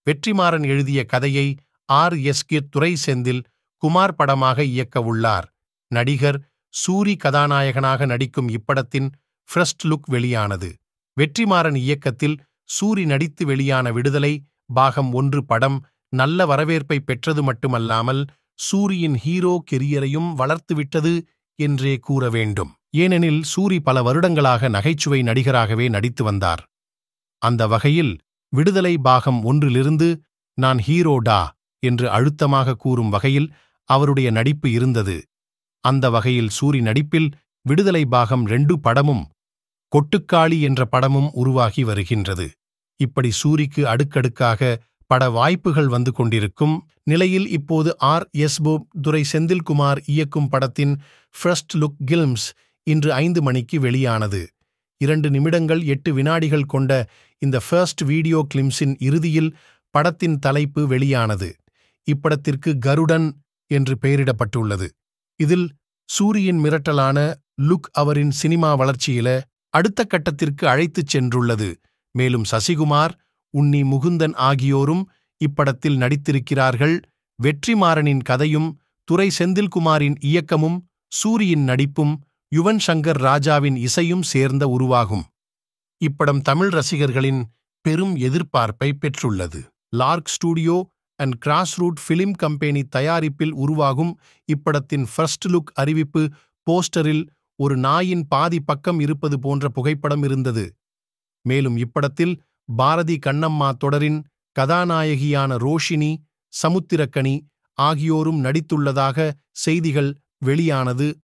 வெற்றிமாறன் எழுதிய கதையை R S K Durai Senthil Kumar படமாக இயக்கவுள்ளார் நடிகர் சூரி கதாநாயகனாக நடிக்கும் இப்படத்தின் ஃபர்ஸ்ட் லுக் வெளியானது வெற்றிமாறன் இயக்கத்தில் சூரி நடித்து வெளியான விடுதலை பாகம் ஒன்று படம் நல்ல வரவேற்பை பெற்றது மட்டுமல்லாமல் சூரியின் ஹீரோ கெரியரையும் வளர்த்துவிட்டது என்றே கூற வேண்டும் ஏனெனில் சூரி பல வருடங்களாக நகைச்சுவை நடிகராகவே நடித்து வந்தார் அந்த வகையில் விடுதலை பாகம் ஒன்றிலிருந்து நான் ஹீரோடா என்று அழுத்தமாக கூறும் வகையில் அவருடைய நடிப்பு இருந்தது அந்த வகையில் சூரி நடிப்பில் விடுதலை பாகம் ரெண்டு படமும் கொட்டுக்காளி என்ற படமும் உருவாகி வருகின்றது இப்படி சூரிக்கு அடுக்கடுக்காக பட வாய்ப்புகள் வந்து கொண்டிருக்கும் நிலையில் இப்போது ஆர் எஸ் போப் துரை செந்தில்குமார் இயக்கும் படத்தின் ஃபர்ஸ்ட் லுக் கில்ம்ஸ் இன்று ஐந்து மணிக்கு வெளியானது இரண்டு நிமிடங்கள் எட்டு வினாடிகள் கொண்ட இந்த ஃபர்ஸ்ட் வீடியோ கிளிம்ஸின் இறுதியில் படத்தின் தலைப்பு வெளியானது இப்படத்திற்கு கருடன் என்று பெயரிடப்பட்டுள்ளது இதில் சூரியின் மிரட்டலான லுக் அவரின் சினிமா வளர்ச்சியில அடுத்த கட்டத்திற்கு அழைத்துச் சென்றுள்ளது மேலும் சசிகுமார் உன்னி முகுந்தன் ஆகியோரும் இப்படத்தில் நடித்திருக்கிறார்கள் வெற்றிமாறனின் கதையும் துரை செந்தில்குமாரின் இயக்கமும் சூரியின் நடிப்பும் யுவன் சங்கர் ராஜாவின் இசையும் சேர்ந்த உருவாகும் இப்படம் தமிழ் ரசிகர்களின் பெரும் எதிர்பார்ப்பை பெற்றுள்ளது Lark Studio and Grassroot Film Company தயாரிப்பில் உருவாகும் இப்படத்தின் ஃபர்ஸ்ட் லுக் அறிவிப்பு போஸ்டரில் ஒரு நாயின் பாதி பக்கம் இருப்பது போன்ற புகைப்படம் இருந்தது மேலும் இப்படத்தில் பாரதி கண்ணம்மா தொடரின் கதாநாயகியான ரோஷினி சமுத்திரக்கனி ஆகியோரும் நடித்துள்ளதாக செய்திகள் வெளியானது